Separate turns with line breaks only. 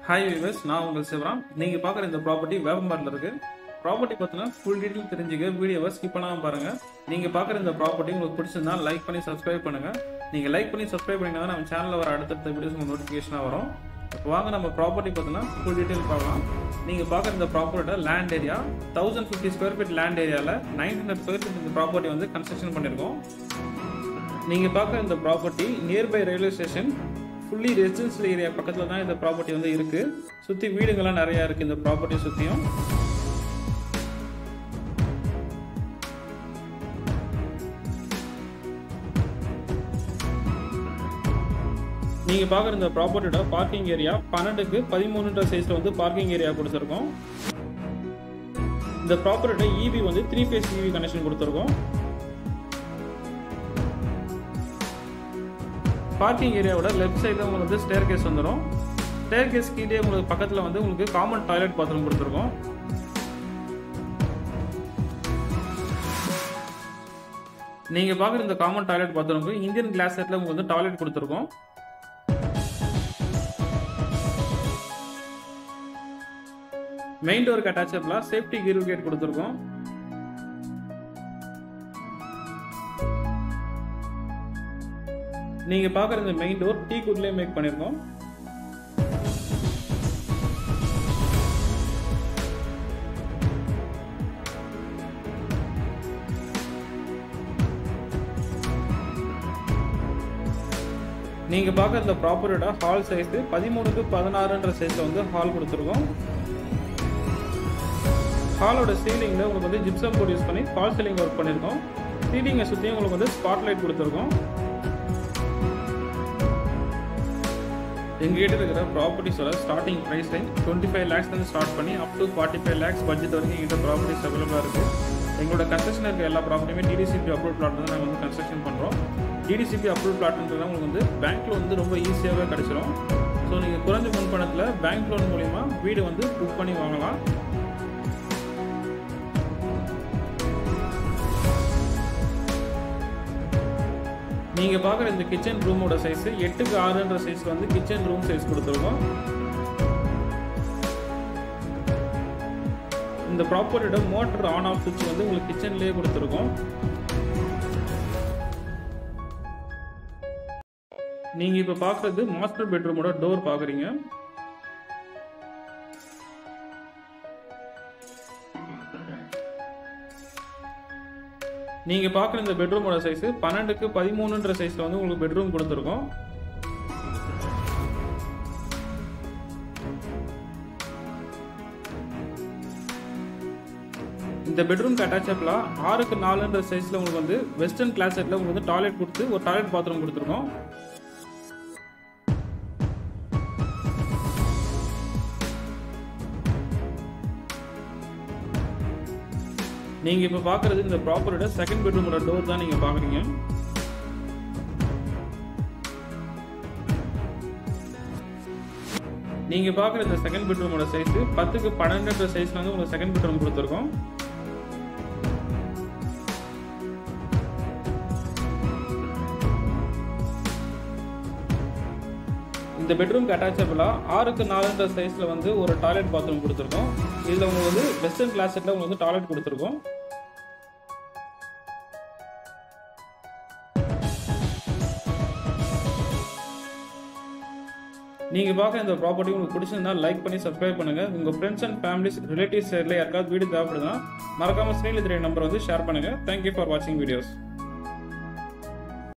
hi viewers நான் உங்கள் சிவராம் நீங்கள் பார்க்குற இந்த ப்ராப்பர்ட்டி வேப்பம்பாட்டில் இருக்கு ப்ராப்பர்ட்டி பார்த்தீங்கன்னா ஃபுல் டீட்டெயில் தெரிஞ்சுக்க வீடியோவை ஸ்கிப் பண்ணாமல் பாருங்கள் நீங்கள் பார்க்குற இந்த ப்ராப்பர்ட்டி உங்களுக்கு பிடிச்சிருந்தா லைக் பண்ணி சப்ஸ்கிரைப் பண்ணுங்கள் நீங்கள் லைக் பண்ணி சப்ஸ்கிரைப் பண்ணிங்கன்னா தான் நம்ம சேனலில் வர அடுத்தடுத்த வீடியோஸ் உங்களுக்கு நோட்டிஃபிகேஷனாக வரும் இப்போ வாங்க நம்ம ப்ராப்பர்ட்டி பார்த்தீங்கன்னா ஃபுல் டீட்டெயில் பார்க்கலாம் நீங்கள் பார்க்குற இந்த ப்ராப்பர்ட்டியோட land area thousand fifty square feet land ஏரியாவில் நைன் ஹண்ட்ரட் ஸ்கொயர் ஃபீட் இந்த ப்ராப்பர்ட்டி வந்து கன்ஸ்ட்ரக்ஷன் பண்ணியிருக்கோம் நீங்கள் பார்க்குற இந்த property nearby railway station fully residential area பக்கத்தில் தான் இந்த ப்ராப்பர்ட்டி வந்து இருக்குது சுற்றி வீடுங்கள்லாம் நிறையா இருக்குது இந்த ப்ராப்பர்ட்டி சுற்றியும் நீங்கள் பார்க்குற இந்த ப்ராப்பர்ட்டியோட பார்க்கிங் ஏரியா பன்னெண்டுக்கு பதிமூணுன்ற சைஸில் வந்து பார்க்கிங் ஏரியா கொடுத்துருக்கோம் இந்த ப்ராப்பர்ட்டியோட இபி வந்து த்ரீ ஃபேஸ் இபி கனெக்ஷன் கொடுத்துருக்கோம் பார்க்கிங் ஏரியாவோட லெஃப்ட் சைடில் உங்களுக்கு வந்து ஸ்டேர் கேஸ் வந்துடும் ஸ்டேர் கேஸ் கீழே உங்களுக்கு பக்கத்தில் வந்து உங்களுக்கு காமன் டாய்லெட் பாத்ரூம் கொடுத்துருக்கோம் நீங்கள் பார்க்குற இந்த காமன் டாய்லெட் பாத்ரூமுக்கு இந்தியன் கிளாஸ் செட்டில் உங்களுக்கு வந்து டாய்லெட் கொடுத்துருக்கோம் மெயின் டோருக்கு அட்டாச்சபிளாக சேஃப்டி கிரு கேட் கொடுத்துருக்கோம் நீங்கள் பார்க்குற இந்த மெயின் டோர் டீ குட்லேயே மேக் பண்ணியிருக்கோம் நீங்கள் பார்க்குற இந்த ப்ராப்பர்ட்டியோட ஹால் சைஸ் பதிமூணுக்கு பதினாறுன்ற சைஸில் வந்து ஹால் கொடுத்துருக்கோம் ஹாலோட சீலிங்கில் உங்களுக்கு வந்து ஜிப்சம் போர்டு யூஸ் பண்ணி ஃபால் சீலிங் ஒர்க் பண்ணியிருக்கோம் சீலிங்கை சுற்றியும் உங்களுக்கு வந்து ஸ்பாட் லைட் கொடுத்துருக்கோம் எங்ககிட்ட இருக்கிற ப்ராப்பர்ட்டிஸோட starting price range twenty five லேக்ஸ்லேருந்து ஸ்டார்ட் பண்ணி up to forty five lakhs budget வரைக்கும் எங்ககிட்ட ப்ராப்பர்ட்டிஸ் அவைலபிளாக இருக்குது எங்களோட கன்ஸ்ட்ரக்ஷன் இருக்க எல்லா ப்ராப்பர்ட்டியுமே டிடிசிபி அப்ரூவ் பிளாட் தான் நாங்கள் வந்து கன்ஸ்ட்ரக்ஷன் பண்ணுறோம் டிடிசிபி அப்ரூவ் பிளாட்ன்றது உங்களுக்கு வந்து பேங்க் லோன் வந்து ரொம்ப ஈஸியாகவே கிடச்சிரும் ஸோ நீங்கள் குறைஞ்ச முன்பணத்தில் பேங்க் லோன் மூலிமா வீடு வந்து புக் பண்ணி வாங்கலாம் நீங்கள் பார்க்குற இந்த கிச்சன் ரூமோட சைஸ் எட்டுக்கு ஆறுன்ற சைஸ் வந்து கிச்சன் ரூம் சைஸ் கொடுத்துருக்கோம் இந்த ப்ராப்பர்ட்டியோட மோட்டர் ஆன் ஆஃப் சுவிட்ச் வந்து உங்களுக்கு கிச்சன்லேயே கொடுத்துருக்கோம் நீங்கள் இப்போ பார்க்குறது மாஸ்டர் பெட்ரூமோட டோர் பார்க்குறீங்க நீங்கள் பார்க்குற இந்த பெட்ரூமோட சைஸ் பன்னெண்டுக்கு பதிமூணுன்ற சைஸில் வந்து உங்களுக்கு பெட்ரூம் கொடுத்துருக்கோம் இந்த பெட்ரூம்க்கு அட்டாச்சபிளாக ஆறுக்கு நாலுன்ற சைஸில் உங்களுக்கு வந்து வெஸ்டர்ன் கிளாஸ் செட்டில் உங்களுக்கு வந்து டாய்லெட் கொடுத்து ஒரு டாய்லெட் பாத்ரூம் கொடுத்துருக்கோம் நீங்கள் இப்போ பார்க்குறது இந்த ப்ராப்பரோட செகண்ட் பெட்ரூமோட டோர் தான் நீங்கள் பார்க்குறீங்க நீங்கள் பார்க்குற இந்த செகண்ட் பெட்ரூமோட சைஸ் பத்துக்கு பன்னெண்டுன்ற சைஸில் வந்து உங்களுக்கு செகண்ட் பெட்ரூம் கொடுத்துருக்கோம் இந்த பெட்ரூம்க்கு அட்டாச்சபிளாக ஆறுக்கு நாலுன்ற சைஸில் வந்து ஒரு டாய்லெட் பாத்ரூம் கொடுத்துருக்கோம் இதில் உங்களுக்கு வந்து வெஸ்டர்ன் கிளாஸ் செட்டில் உங்களுக்கு வந்து டாய்லெட் கொடுத்துருக்கோம் நீங்கள் பார்க்க இந்த ப்ராப்பர்ட்டி உங்களுக்கு பிடிச்சிருந்தா லைக் பண்ணி சப்ஸ்கிரைப் பண்ணுங்கள் உங்கள் ஃப்ரெண்ட்ஸ் அண்ட் ஃபேமிலிஸ் ரிலேட்டிவ்ஸ் சைடில் யாருக்காவது வீடு தேவைப்படுதுன்னா மறக்காமல் ஸ்க்ரீனில் தெரிய நம்பர் வந்து ஷேர் பண்ணுங்கள் தேங்க்யூ ஃபார் வாட்சிங் வீடியோஸ்